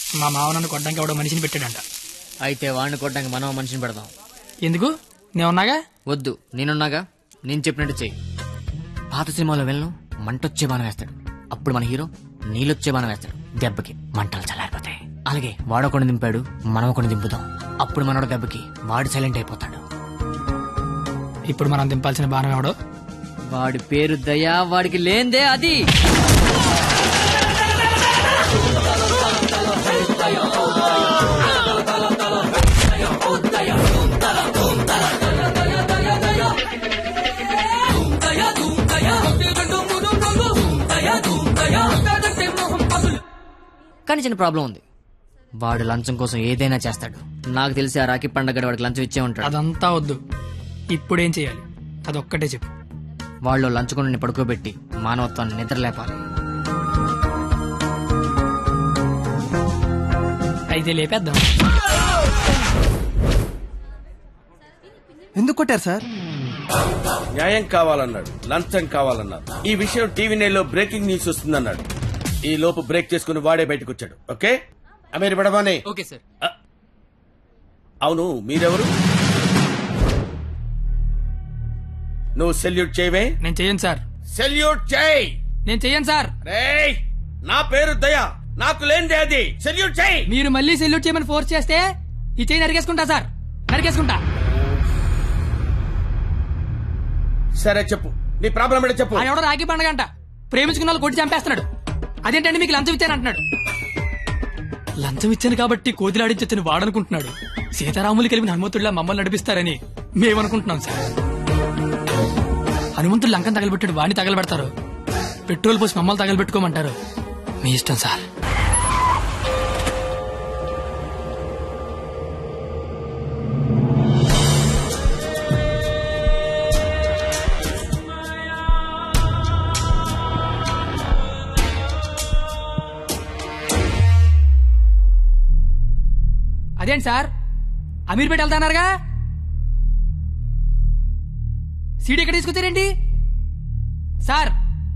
మా మావ నన్ను కొట్టడానికి ఎవడో మనిషిని పెట్టాడంట అయితే వాడిని కొట్టడానికి మనం మనిషిని పెడదాం ఎందుకు నేను ఉన్నాగా వద్దు నేనున్నాగా నేను చెప్పినట్టు చెయ్యి పాత సినిమాలో వెళ్ళను మంటొచ్చే బాణం వేస్తాడు అప్పుడు మన హీరో నీళ్ళొచ్చే బాణం వేస్తాడు దెబ్బకి మంటలు చల్లారిపోతాయి అలాగే వాడొకడిని దింపాడు మనం ఒకడిని దింపుదాం అప్పుడు మనోడు దెబ్బకి వాడు సైలెంట్ అయిపోతాడు ఇప్పుడు మనం దింపాల్సిన బాణం ఎవడో వాడి పేరు దయా వాడికి లేందే అది కానీ చిన్న ప్రాబ్లం ఉంది వాడు లంచం కోసం ఏదైనా చేస్తాడు నాకు తెలిసి ఆ రాఖీ పండగ వాడికి లంచం ఇచ్చే ఉంటాడు అదంతా వద్దు ఇప్పుడేం చేయాలి అదొక్కటే చెప్పు వాళ్ళు లంచుకొని పడుకోబెట్టి మానవత్వాన్ని నిద్రలేపాలి అయితే లేపేద్దాం ఎందుకు కొట్టారు సార్ న్యాయం కావాలన్నాడు లంచం కావాలన్నాడు ఈ విషయం టీవీ నైన్లో బ్రేకింగ్ న్యూస్ వస్తుందన్నాడు ఈ లోపు బ్రేక్ చేసుకుని వాడే బయటకు వచ్చాడు ఓకే అమీర్ బడబానే ఓకే సార్ అవును మీరెవరు నువ్వు సెల్యూట్ చేయవే నేను చెయ్యను సార్ సెల్యూట్ చేయి నేను చెయ్యను సార్ రేయ్ నా పేరు దయా నాకు లేనిదే అది సెల్యూట్ చేయి మీరు మళ్ళీ సెల్యూట్ చేయమని ఫోర్స్ చేస్తే ఈ చేయి నరికేసుకుంటా సార్ నరికేసుకుంటా సరే చెప్పు నీ ప్రాబ్లం ఏంటో చెప్పు ఆయన ఎవడో రాఖీ పండగ అంట ప్రేమించుకున్న వాళ్ళు కొట్టి చంపేస్తున్నాడు అదేంటండి మీకు లంచం ఇచ్చాను అంటున్నాడు లంచం ఇచ్చాను కాబట్టి కోతిలాడించొచ్చని వాడనుకుంటున్నాడు సీతారాములు కలిపిన హనుమంతుడిలా మమ్మల్ని నడిపిస్తారని మేమనుకుంటున్నాం సార్ హనుమంతుడు లంకం తగలబెట్టాడు వాడిని తగలబెడతారు పెట్రోల్ పోసి మమ్మల్ని తగలబెట్టుకోమంటారు మీ ఇష్టం సార్ అదేంటి సార్ అమీర్పేట వెళ్తానారుగా సీడీ ఎక్కడ తీసుకొచ్చారేంటి సార్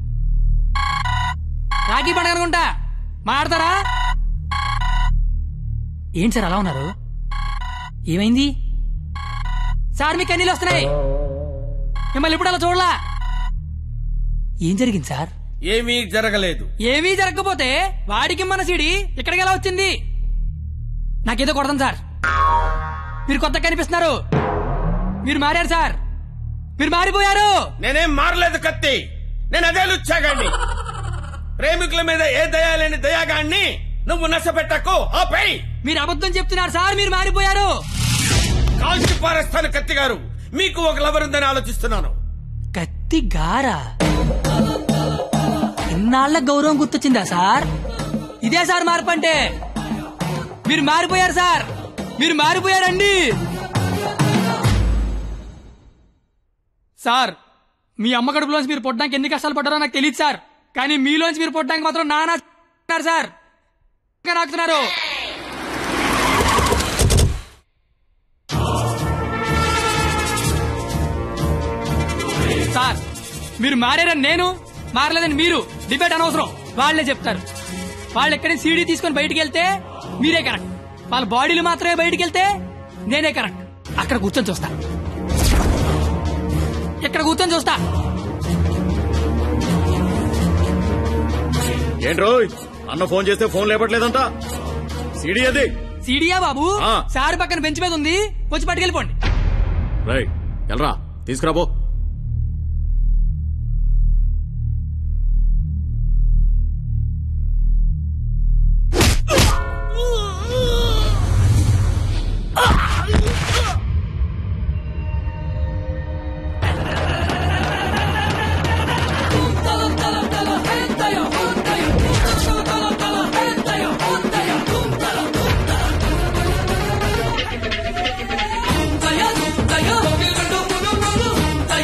రాఖీ పండుగ అనుకుంటా మాడతారా ఏంటి సార్ అలా ఉన్నారు ఏమైంది సార్ మీకు కన్నీళ్ళు వస్తున్నాయి మిమ్మల్ని ఇప్పుడు అలా చూడలా ఏం జరిగింది సార్ ఏమీ జరగలేదు ఏమీ జరగకపోతే వాడికి మన సీడి ఇక్కడికి ఎలా వచ్చింది నాకేదో కొడదాం సార్ మీరు కొత్త కనిపిస్తున్నారు మీరు మారారు సార్ మీరు మారిపోయారు నేనేం మారలేదు కత్తి నేను అదే లుచ్చాగాన్ని ప్రేమికుల మీద ఏ దయా లేని దయాగాన్ని నువ్వు నష్టపెట్టకు ఆపై మీరు అబద్ధం చెప్తున్నారు సార్ మీరు మారిపోయారు కాల్చి పారేస్తాను కత్తి గారు మీకు ఒక లవర్ ఉందని ఆలోచిస్తున్నాను కత్తి గారా ఇన్నాళ్ల గౌరవం గుర్తొచ్చిందా సార్ ఇదే సార్ మార్పు అంటే మీరు మారిపోయారు సార్ మీరు మారిపోయారండి సార్ మీ అమ్మ కడుపులోంచి మీరు పొట్టడానికి ఎన్ని కష్టాలు పడ్డారో నాకు తెలియదు సార్ కానీ మీలోంచి మీరు పొట్టడానికి మాత్రం నానా ఉన్నారు సార్ ఇంకా నాకుతున్నారు సార్ మీరు మారారని నేను మారలేదని మీరు డిబేట్ అనవసరం వాళ్ళే చెప్తారు వాళ్ళు ఎక్కడి సీడీ తీసుకొని బయటికి వెళ్తే మీరే కరెక్ట్ వాళ్ళ బాడీలు మాత్రమే బయటికి వెళ్తే నేనే కరెక్ట్ అక్కడ కూర్చొని చూస్తా ఇక్కడ కూర్చొని చూస్తా ఏంటి రోయ్ అన్న ఫోన్ చేస్తే ఫోన్ లేపట్లేదంట సిడి అది సీడియా బాబు ఆ. సార్ పక్కన బెంచ్ మీద ఉంది వచ్చి పట్టుకెళ్ళిపోండి రై ఎల్రా తీసుకురాబో దయా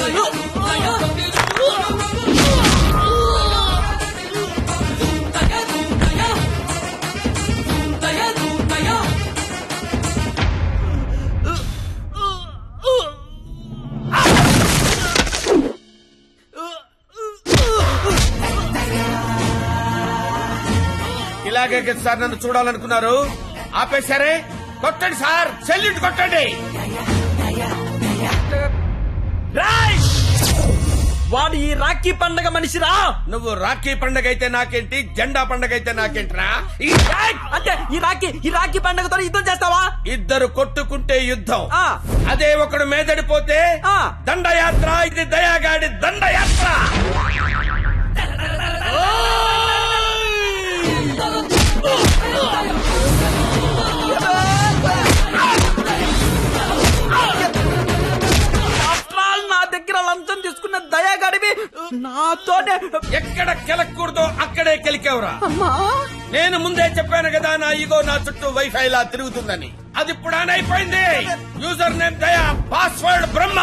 ఇలాగే కదా సార్ నన్ను చూడాలనుకున్నారు ఆపేశారే కొట్టండి సార్ సెల్యూట్ కొట్టండి వాడు ఈ రాఖీ పండగ మనిషిరా నువ్వు రాఖీ పండగ అయితే నాకేంటి జెండా పండగ అయితే నాకేంట్రా ఈ రాయ్! అంటే ఈ రాఖీ ఈ రాఖీ పండగతో యుద్ధం చేస్తావా ఇద్దరు కొట్టుకుంటే యుద్ధం ఆ. అదే ఒకడు మేదడిపోతే ఆ. దండయాత్ర ఇది దయాగాడి దండయాత్ర After all, నా దగ్గర లంచం తీసుకున్న దయాగాడివి నాతోనే ఎక్కడ కెలకూడదో అక్కడే కెలికేవరా అమ్మా నేను ముందే చెప్పాను కదా నా ఈగో నా చుట్టూ వైఫై లా తిరుగుతుందని అది ఇప్పుడు ఆన్ అయిపోయింది user name Daya password Brahma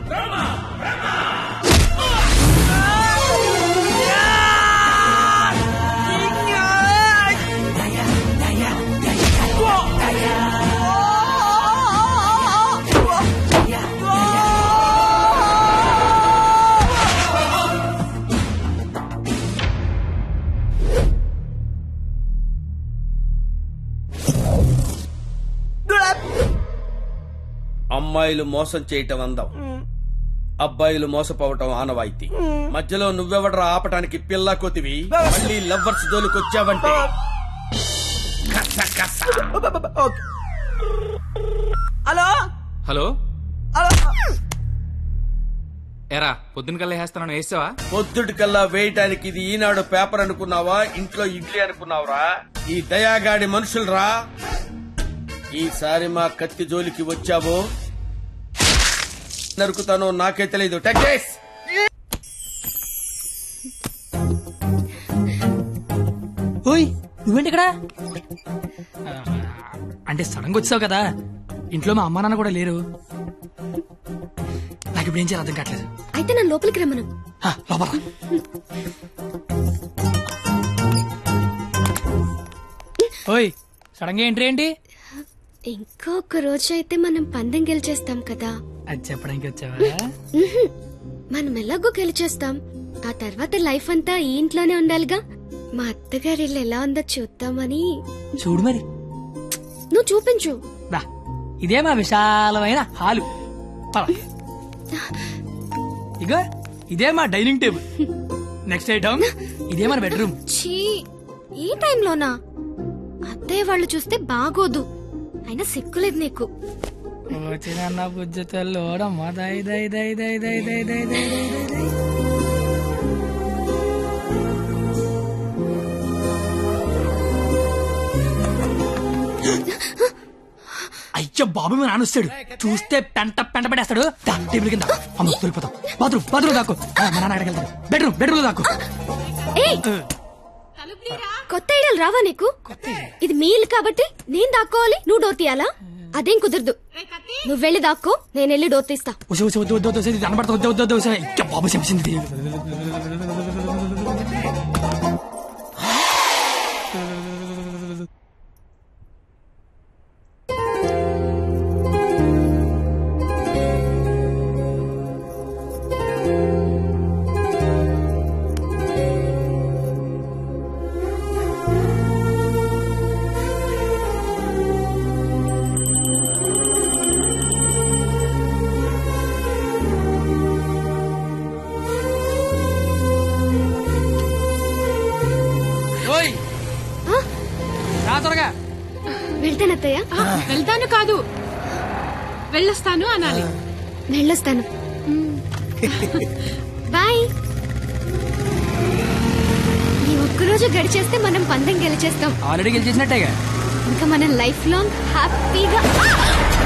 అమ్మాయిలు మోసం చేయటం అందం అబ్బాయిలు మోసపోవటం ఆనవాయితీ మధ్యలో నువ్వెవడరా ఆపటానికి పిల్ల కొతివి మళ్ళీ లవ్వర్స్ దోలుకొచ్చావంటే కస కస. ఓకే. హలో హలో హలో ఎరా పొద్దున కల్లా వేస్తానని వేసావా పొద్దుటికల్లా వేయటానికి ఇది ఈనాడు పేపర్ అనుకున్నావా ఇంట్లో ఇడ్లీ అనుకున్నావురా ఈ దయాగాడి మనుషులరా ఈసారి మా కత్తి జోలికి వచ్చావో నరుకుతానో నాకే తెలియదు టెక్కేస్ ఓయ్ నువ్వేంటి ఇక్కడ ఆ, అంటే సడన్ గా వచ్చావు కదా ఇంట్లో మా అమ్మా నాన్న కూడా లేరు నాకు ఇప్పుడు ఏం చేయాలి అర్థం కావట్లేదు అయితే నన్ను లోపలికి రమ్మను ఆ, లోపల రా. ఓయ్ సడన్ గా ఏంటి ఏంటి ఇంకొక రోజు అయితే మనం పందెం గెలిచేస్తాం కదా అది చెప్పడానికి వచ్చావా ఉహుం. మనం ఎలాగో గెలిచేస్తాం ఆ తర్వాత లైఫ్ అంతా ఈ ఇంట్లోనే ఉండాలిగా మా అత్తగారి ఇల్లు ఎలా ఉందో చూద్దామని చూడు మరి నువ్వు చూపించు రా ఇదే మా విశాలమైన హాలు పద. ఇగో ఇదే మా డైనింగ్ టేబుల్ నెక్స్ట్ ఐటమ్ ఇదే మన బెడ్రూమ్ ఛీ ఈ టైంలోనా అత్తయ్య వాళ్ళు చూస్తే బాగోదు అయినా సిగ్గులేదు నీకు వచ్చిన బుజ్జ తెల్లోడమ్మ దై దై దై దై దై దై దై దై దై దై దై. అయ్యో బాబు మీ నాన్న వస్తాడు చూస్తే పెంట పెంట పెట్టేస్తాడు దా, టేబుల్ కింద అమ్మ దొరికిపోతాం బాత్రూమ్ బాత్రూమ్ దాక్కు ఆ, మా నాన్న అక్కడికి వెళ్తాడు బెడ్రూమ్ బెడ్రూమ్ దాక్కు ఏయ్ కొత్త ఐడియాలు రావా నీకు ఇది మీ ఇల్లు కాబట్టి నేను దాక్కోవాలి నువ్వు డోర్ తీయాలా అదేం కుదరదు నువ్వు వెళ్ళి దాక్కో నేను వెళ్ళి డోర్ తీస్తా ఉసి ఉసి వద్దు వద్దు వద్దు అనబడతా వద్దు వద్దు వద్దు ఉసి. అయ్యో బాబు చెప్పింది ఓయ్ రా త్వరగా వెళ్తానత్తయ్య వెళ్తాను కాదు వెళ్ళొస్తాను అనాలి వెళ్ళొస్తాను బాయ్ ఈ ఒక్కరోజు గడిచేస్తే మనం పందెం గెలిచేస్తాం ఆల్రెడీ గెలిచేసినట్టేగా ఇంకా మనం లైఫ్ లాంగ్ హ్యాపీగా